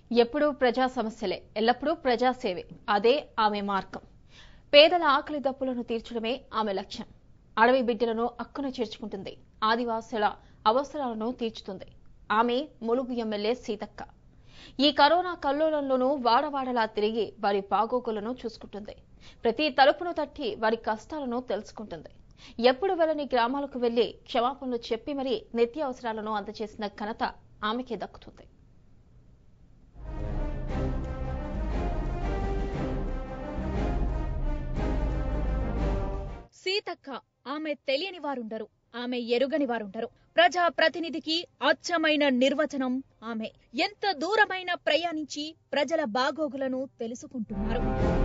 ఎప్పుడూ ప్రజా సమస్యలే ఎల్లప్పుడూ ప్రజాసేవే అదే ఆమె మార్గం పేదల ఆకలి దప్పులను తీర్చడమే ఆమె లక్ష్యం అడవి బిడ్డలను అక్కున చేర్చుకుంటుంది ఆదివాసుల అవసరాలను తీర్చుతుంది ఆమె ములుగు ఎమ్మెల్యే సీతక్క ఈ కరోనా కల్లోలంలోనూ వాడవాడలా తిరిగి వారి బాగోగులను చూసుకుంటుంది ప్రతి తలుపును తట్టి వారి కష్టాలను తెలుసుకుంటుంది ఎప్పుడు వెళ్ళని గ్రామాలకు వెళ్లి క్షమాపణలు చెప్పి మరీ నిత్యావసరాలను అందజేసిన ఘనత ఆమెకే దక్కుతుంది సీతక్క ఆమె తెలియని వారుండరు ఆమె ఎరుగని వారుండరు ప్రజా ప్రతినిధికి అచ్చమైన నిర్వచనం ఆమె ఎంత దూరమైన ప్రయాణించి ప్రజల బాగోగులను తెలుసుకుంటున్నారు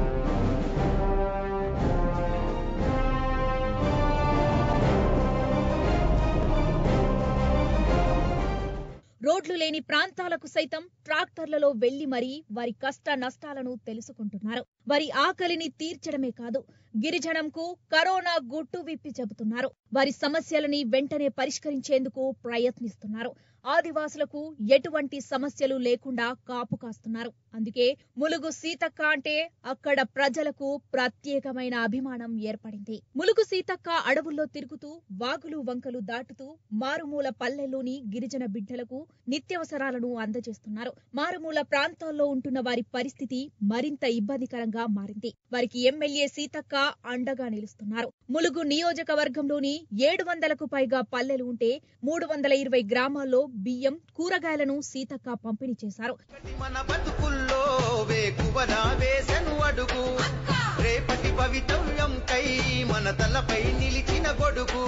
రోడ్లు లేని ప్రాంతాలకు సైతం ట్రాక్టర్లలో వెళ్లి మరీ వారి కష్ట నష్టాలను తెలుసుకుంటున్నారు వారి ఆకలిని తీర్చడమే కాదు గిరిజనంకు కరోనా గుట్టు విప్పి చెబుతున్నారు వారి సమస్యలని వెంటనే పరిష్కరించేందుకు ప్రయత్నిస్తున్నారు ఆదివాసులకు ఎటువంటి సమస్యలు లేకుండా కాపు కాస్తున్నారు అందుకే ములుగు సీతక్క అంటే అక్కడ ప్రజలకు ప్రత్యేకమైన అభిమానం ఏర్పడింది ములుగు సీతక్క అడవుల్లో తిరుగుతూ వాగులు వంకలు దాటుతూ మారుమూల పల్లెల్లోని గిరిజన బిడ్డలకు నిత్యవసరాలను అందజేస్తున్నారు మారుమూల ప్రాంతాల్లో ఉంటున్న వారి పరిస్థితి మరింత ఇబ్బందికరంగా మారింది వారికి ఎమ్మెల్యే సీతక్క అండగా నిలుస్తున్నారు ములుగు నియోజకవర్గంలోని ఏడు వందలకు పైగా పల్లెలు ఉంటే మూడు వందల ఇరవై గ్రామాల్లో బియ్యం కూరగాయలను సీతక్క పంపిణీ చేశారు మన బతుకుల్లో వేకువన వేసెను అడుగు రేపటి భవితవ్యం కై మన తలపై నిలిచిన గొడుగు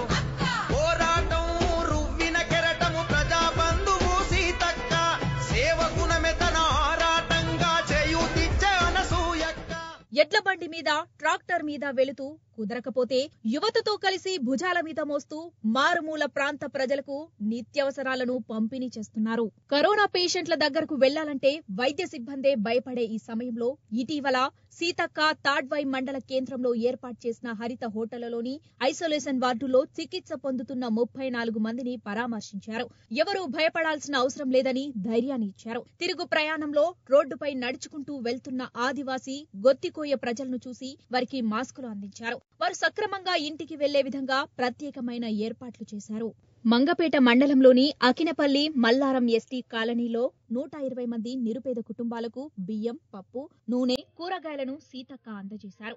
పోరాటం రువ్విన కెరటము ప్రజా బంధువు సీతక్క సేవ గుణమే తన ఆరాటంగా చేయుతిచ్చే అనసూయక్క ఎడ్ల బండి మీద ట్రాక్టర్ మీద వెళుతూ కుదరకపోతే యువతతో కలిసి భుజాల మీద మోస్తూ మారుమూల ప్రాంత ప్రజలకు నిత్యావసరాలను పంపిణీ చేస్తున్నారు కరోనా పేషెంట్ల దగ్గరకు వెళ్లాలంటే వైద్య సిబ్బందే భయపడే ఈ సమయంలో ఇటీవల సీతక్క తాడ్వై మండల కేంద్రంలో ఏర్పాటు చేసిన హరిత హోటళ్లలోని ఐసోలేషన్ వార్డులో చికిత్స పొందుతున్న ముప్పై నాలుగు మందిని పరామర్శించారు ఎవరూ భయపడాల్సిన అవసరం లేదని ధైర్యాన్ని ఇచ్చారు తిరుగు ప్రయాణంలో రోడ్డుపై నడుచుకుంటూ వెళ్తున్న ఆదివాసీ గొత్తికోయ ప్రజలను చూసి వారికి మాస్కులు అందించారు వారు సక్రమంగా ఇంటికి వెళ్లే విధంగా ప్రత్యేకమైన ఏర్పాట్లు చేశారు మంగపేట మండలంలోని అకినపల్లి మల్లారం ఎస్టీ కాలనీలో నూట ఇరవై మంది నిరుపేద కుటుంబాలకు బియ్యం పప్పు నూనె కూరగాయలను సీతక్క అందజేశారు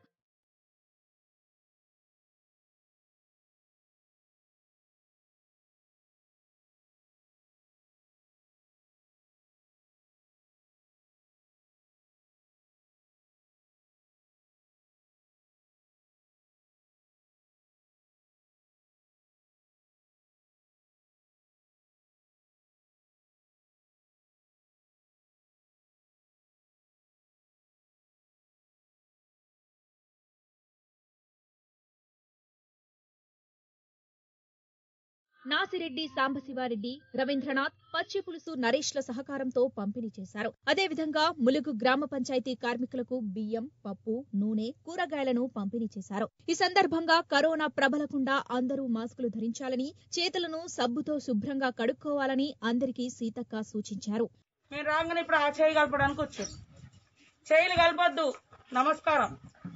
నాసిరెడ్డి సాంబశివారెడ్డి రవీంద్రనాథ్ పచ్చిపులుసు నరేష్ల సహకారంతో పంపిణీ చేశారు అదేవిధంగా ములుగు గ్రామ పంచాయతీ కార్మికులకు బియ్యం పప్పు నూనె కూరగాయలను పంపిణీ చేశారు ఈ సందర్భంగా కరోనా ప్రబలకుండా అందరూ మాస్కులు ధరించాలని చేతులను సబ్బుతో శుభ్రంగా కడుక్కోవాలని అందరికీ సీతక్క సూచించారు మేము రాగానే ఇప్పుడు ఆ చేయి కలపడానికి వచ్చాం చేయిలు కలపొద్దు నమస్కారం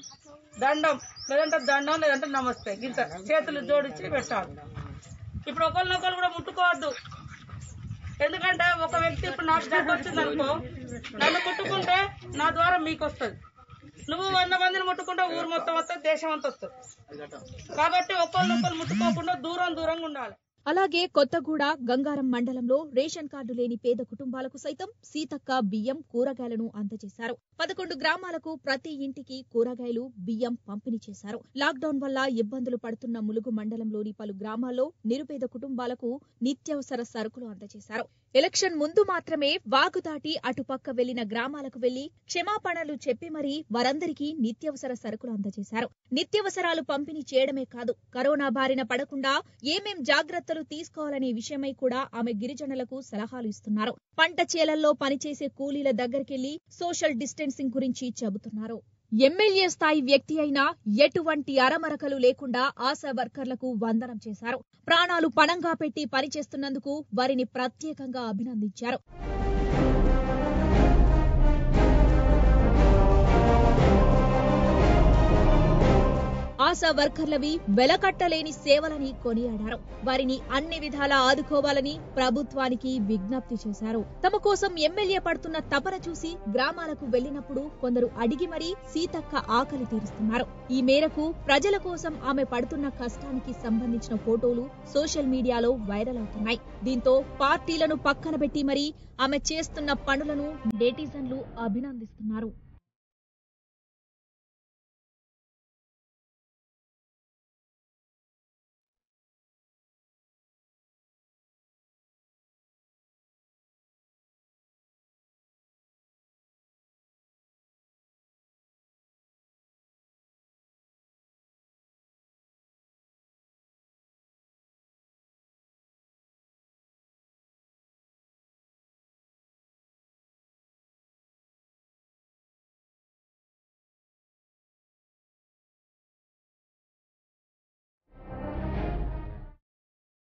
దండం లేదంటే దండం లేదంటే నమస్తే గింత చేతులు జోడించి పెట్టాలి ఇప్పుడు ఒకరినొకరు కూడా ముట్టుకోవద్దు ఎందుకంటే ఒక వ్యక్తి ఇప్పుడు నా స్టేట్ వచ్చింది అనుకో నన్ను ముట్టుకుంటే నా ద్వారా మీకు వస్తుంది నువ్వు వంద మందిని ముట్టుకుంటే ఊరు మొత్తం వస్తుంది దేశం అంతా వస్తుంది కాబట్టి ఒకరినొకరు ముట్టుకోకుండా దూరం దూరంగా ఉండాలి అలాగే కొత్తగూడ గంగారం మండలంలో రేషన్ కార్డు లేని పేద కుటుంబాలకు సైతం సీతక్క బియ్యం కూరగాయలను అందజేశారు పదకొండు గ్రామాలకు ప్రతి ఇంటికి కూరగాయలు బియ్యం పంపిణీ చేశారు లాక్డౌన్ వల్ల ఇబ్బందులు పడుతున్న ములుగు మండలంలోని పలు గ్రామాల్లో నిరుపేద కుటుంబాలకు నిత్యావసర సరుకులు అందజేశారు ఎలక్షన్ ముందు మాత్రమే వాగు దాటి అటుపక్క వెళ్లిన గ్రామాలకు వెళ్లి క్షమాపణలు చెప్పి మరీ వారందరికీ నిత్యావసర సరుకులు అందజేశారు నిత్యావసరాలు పంపిణీ చేయడమే కాదు కరోనా బారిన పడకుండా ఏమేం జాగ్రత్తలు తీసుకోవాలనే విషయమై కూడా ఆమె గిరిజనులకు సలహాలు ఇస్తున్నారు పంట చేలల్లో పనిచేసే కూలీల దగ్గరికెళ్లి సోషల్ డిస్టెన్సింగ్ గురించి చెబుతున్నారు ఎమ్మెల్యే స్థాయి వ్యక్తి అయినా ఎటువంటి అరమరకలు లేకుండా ఆశా వర్కర్లకు వందనం చేశారు ప్రాణాలు పణంగా పెట్టి పనిచేస్తున్నందుకు వారిని ప్రత్యేకంగా అభినందించారు ఆశా వర్కర్లవి వెలకట్టలేని సేవలని కొనియాడారు వారిని అన్ని విధాలా ఆదుకోవాలని ప్రభుత్వానికి విజ్ఞప్తి చేశారు తమ కోసం ఎమ్మెల్యే పడుతున్న తపన చూసి గ్రామాలకు వెళ్లినప్పుడు కొందరు అడిగి మరీ సీతక్క ఆకలి తీరుస్తున్నారు ఈ మేరకు ప్రజల కోసం ఆమె పడుతున్న కష్టానికి సంబంధించిన ఫోటోలు సోషల్ మీడియాలో వైరల్ అవుతున్నాయి దీంతో పార్టీలను పక్కన పెట్టి మరీ ఆమె చేస్తున్న పనులను నెటిజన్లు అభినందిస్తున్నారు